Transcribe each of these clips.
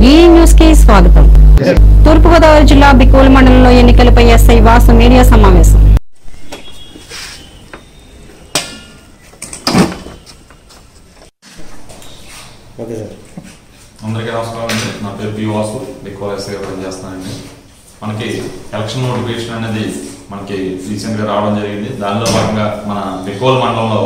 ఈ న్యూస్ కి స్వాగతం తూర్పుగోదావరి జిల్లా బికోల్ మండలంలో ఎన్నికలపై ఎస్ఐ వాసు మీడియా సమావేశం ఓకే సార్ అందరికీ నమస్కారం అండి నా పేరు పి వాసు ఎక్కువ ఎస్ఐగా పనిచేస్తానండి మనకి ఎలక్షన్ నోటిఫికేషన్ అనేది మనకి రీసెంట్గా రావడం జరిగింది దానిలో భాగంగా మన బెకోల్ మండలంలో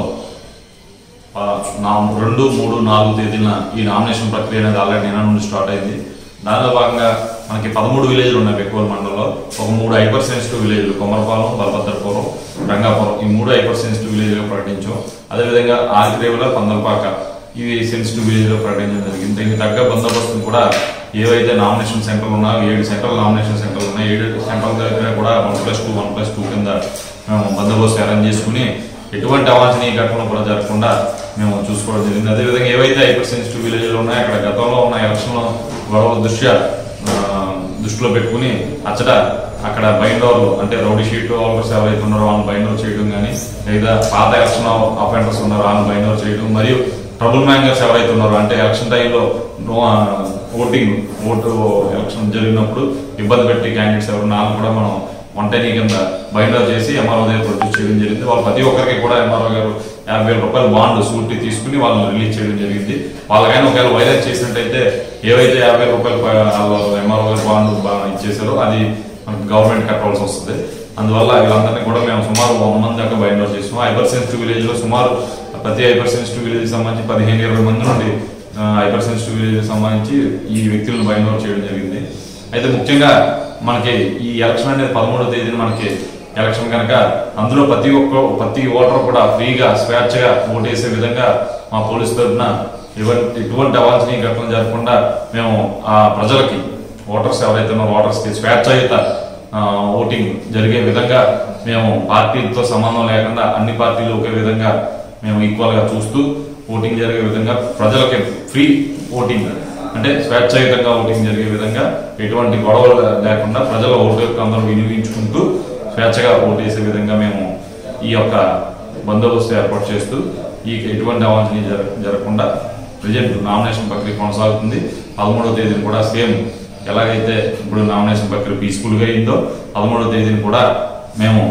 ఆ, నా రెండు మూడు నాలుగు తేదీన ఈ నామినేషన్ ప్రక్రియ అనేది ఆల్రెడీ నిన్న నుండి స్టార్ట్ అయింది దానిలో భాగంగా మనకి పదమూడు విలేజ్లు ఉన్నాయి బెకోల్ మండలంలో ఒక మూడు హైపర్ సెన్సిటివ్ విలేజ్లు కొమరపాలెం బలభద్రపురం రంగాపురం ఈ మూడు హైపర్ సెన్సిటివ్ విలేజ్గా ప్రకటించాం అదేవిధంగా ఆదిరేవుల పందలపాక ఇవి సెన్సిటివ్ విలేజ్లో ప్రకటించడం జరిగింది దీనికి తగ్గ బందోబస్తును కూడా ఏవైతే నామినేషన్ సెంటర్లు ఉన్నాయో ఏడు సెంట్రల్ నామినేషన్ సెంటర్లు ఉన్నాయి ఏడు సెంట్రల్ దగ్గర కూడా one plus two one plus two కింద మేము బందోబస్తు అరేంజ్ చేసుకుని ఎటువంటి అవాంఛనీయ ఘటనలు కూడా జరగకుండా మేము చూసుకోవడం జరిగింది అదేవిధంగా ఏవైతే హైపర్ సెన్సిటివ్ విలేజ్లు ఉన్నాయో అక్కడ గతంలో ఉన్న ఎలక్షన్ గొడవల దృష్ట్యా ఆ, దృష్టిలో పెట్టుకుని అచ్చట అక్కడ బైండోర్లు అంటే రౌడీ షీట్ ఆఫర్స్ ఎవరైతే ఉన్నారో వాళ్ళని బైండోర్ చేయడం కానీ లేదా పాత ఎలక్షన్ అఫెండర్స్ ఉన్నారో వాళ్ళని బైండోర్ చేయడం మరియు ట్రబుల్ మ్యాంగర్స్ ఎవరైతే ఉన్నారో అంటే ఎలక్షన్ టైంలో నో ఓటింగ్ ఓటు ఎలక్షన్ జరిగినప్పుడు ఇబ్బంది పెట్టి క్యాండిడేట్స్ ఎవరు నాలుగు కూడా మనం వంటని కింద బైండర్ చేసి ఎంఆర్ఓ దగ్గర ప్రొడ్యూస్ చేయడం జరిగింది వాళ్ళు ప్రతి ఒక్కరికి కూడా ఎంఆర్ఓ గారు యాభై వేల రూపాయలు బాండ్ సూట్ తీసుకుని వాళ్ళని రిలీజ్ చేయడం జరిగింది వాళ్ళకైనా ఒకవేళ వైరస్ చేసినట్టయితే ఏవైతే యాభై రూపాయలు ఎంఆర్ఓ గారు బాండ్ బా- ఇచ్చేసారో అది మనకు గవర్నమెంట్ కట్టవలసి వస్తుంది అందువల్ల వీళ్ళందరినీ కూడా మేము సుమారు వంద మంది దాకా బైండర్ చేసాం హైపర్ సెన్సిటివ్ విలేజ్ లో సుమారు ప్రతి హైపర్ సెన్సిటివ్ విలేజ్ సంబంధించి పదిహేను ఇరవై మంది నుండి హైపర్ సెన్సిటివ్ విలేజ్ సంబంధించి ఈ వ్యక్తులను బైండర్ చేయడం జరిగింది అయితే ముఖ్యంగా మనకి ఈ ఎలక్షన్ అనేది పదమూడవ తేదీన మనకి ఎలక్షన్ కనుక అందులో ప్రతి ఒక్క ప్రతి ఓటర్ కూడా ఫ్రీగా స్వేచ్ఛగా ఓటేసే విధంగా మా పోలీసు తరఫున ఎవ- ఎటువంటి అవాంఛనీయ ఘటనలు జరగకుండా మేము ఆ ప్రజలకి ఓటర్స్ ఎవరైతే ఉన్నారో ఓటర్స్కి స్వేచ్ఛాయుత ఆ, ఓటింగ్ జరిగే విధంగా మేము పార్టీలతో సంబంధం లేకుండా అన్ని పార్టీలు ఒకే విధంగా మేము ఈక్వల్ గా చూస్తూ ఓటింగ్ జరిగే విధంగా ప్రజలకి ఫ్రీ ఓటింగ్ అంటే స్వేచ్ఛాయుతంగా ఓటింగ్ జరిగే విధంగా ఎటువంటి గొడవలు లేకుండా ప్రజల ఓటు యొక్క అందరూ వినియోగించుకుంటూ స్వేచ్ఛగా ఓటేసే విధంగా మేము ఈ యొక్క బందోబస్తు ఏర్పాటు చేస్తూ ఈ ఎటువంటి అవాంఛనీయ జర జరగకుండా ప్రజెంట్ నామినేషన్ ప్రక్రియ కొనసాగుతుంది పదమూడవ తేదీన కూడా సేమ్ ఎలాగైతే ఇప్పుడు నామినేషన్ ప్రక్రియ పీస్ఫుల్ గా అయిందో పదమూడవ తేదీన కూడా మేము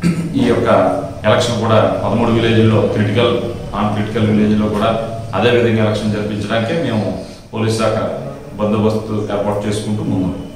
ఈ యొక్క ఎలక్షన్ కూడా పదమూడు విలేజ్లో క్రిటికల్ నాన్ క్రిటికల్ విలేజ్లో కూడా అదే విధంగా ఎలక్షన్ జరిపించడానికే మేము పోలీస్ శాఖ బందోబస్తు ఏర్పాటు చేసుకుంటూ ముందు